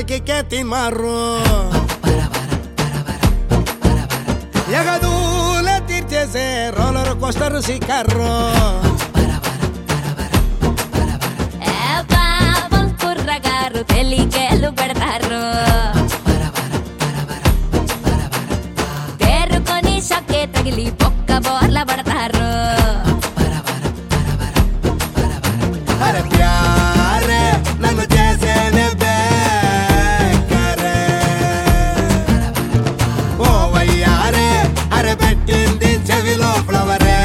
K ಮಾರು ఎగదూలే తీర్చేసే roller coaster సిక్కర్రు ఏ పాపం కుర్రగారు తెలికేలు పెడతారు తేరుకొని షక్కే తగిలి పొక్క బోర్ల పడతారు అరే ప్యారే నన్ను చేసేనే బేకరే ఓ వయ్యారే అరే పెట్టింది చెవిలో ఫ్లవరే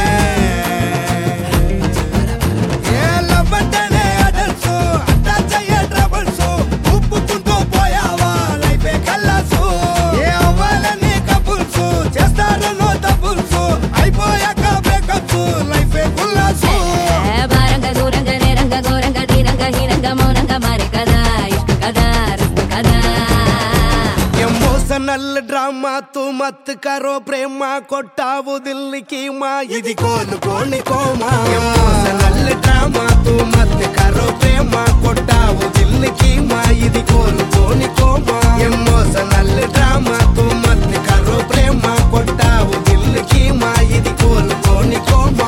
ఏ లవ్వంటేనే అడల్సు అటాచ్ అయ్యే ట్రబుల్స్ ఉప్పుకుంటూ పోయావా లైఫే కల్లాసు ఏ అవ్వాలని కపుల్స్ చేస్తారనో డబుల్స్ అయిపోయాక బ్రేకప్స్ లైఫే కుల్లాసు ఏ భారంగా దూరంగా నేరంగా ఘోరంగా ధీరంగా హీనంగా మౌనంగా మారే కదా ఇష్ట కదా రిస్క్ కదా ఎమోషనల్ డ్రామా తు మత్ కరో ప్రేమ కొట్టావు దిల్లికి మా ఇది కోను కోని కోమా ఎమోషనల్ డ్రామా తు మత్ కరో ప్రేమ కొట్టావు దిల్లికి మా ఇది కోను కోని కోమా ఎమోషనల్ డ్రామా తు మత్ కరో ప్రేమ కొట్టావు దిల్లికి మా ఇది కోను కోని కోమా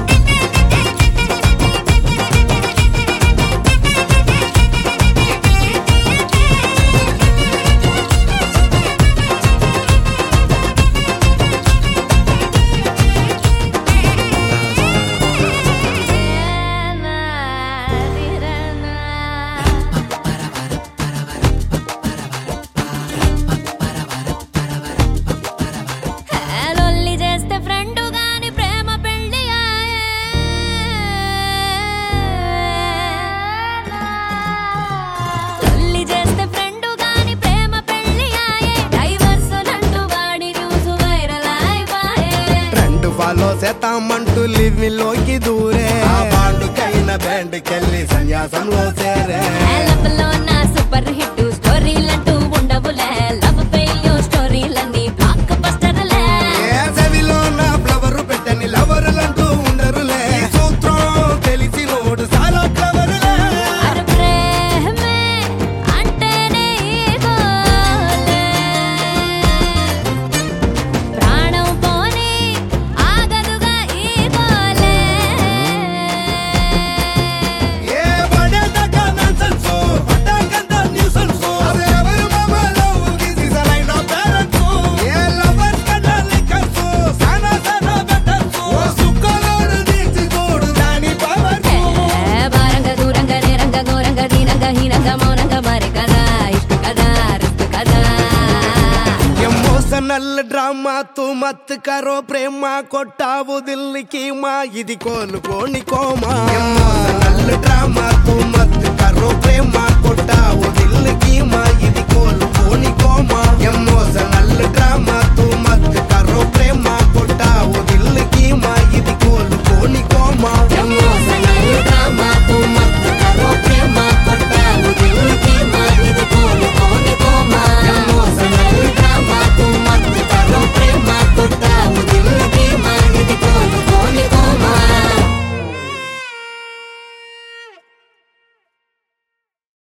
లొల్లి చేస్తే ఫ్రెండ్ గాని ప్రేమ పెళ్లి ఆయే. లొల్లి చేస్తే ఫ్రెండ్ గాని ప్రేమ పెళ్లి ఆయే. డైవర్స్ నంటూ వాడి న్యూస్ వైరల్ అయిపాయే. ట్రెండ్ ఫాలో చేతామంటూ లివిలోకి దూరే ఆ బాండుకైన బ్యాండ్కెళ్ళి సన్యాసంలో చేరే లవ్లో నా సూపర్ హిట్ స్టోరీలంటూ ఉండవులే లవ్ ఫెయిల్యూర్ స్టోరీలన్నీ బ్లాక్ బస్టర్లే ఏ చెవిలో నా ఫ్లవర్ పెట్టని లవరులంటూ ఉండరులే ఈ సూత్రం తెలిసి నోడు చాలా ఫ్లవరులే అర ప్రేమే అంటేనే ఈగోలే. ప్రాణం పోని ఆగదుగా ఈగోలే. ఏ పడేదాకా nonsense, పడ్డాకంత nuisance. అసలు ఎవరు మామ love కి సిసలైన parents? ఏ lovers కన్నా lickers, సానా సానా betters. ఓ సుక్కలోడు తీర్చి చూడు దాని powers. ఏ భారంగా దూరంగా నేరంగా ఘోరంగా దీనంగా హీనంగా మౌనంగా మారే కదా ఇష్ట కదా రిస్క్ కదా ఎమోషనల్ డ్రామా తు మత్ కరో ప్రేమ కొట్టావు దిల్లికి మా ఇది కోను కోని కోమా ఎమోషనల్ డ్రామా తు మత్ కరో ప్రేమ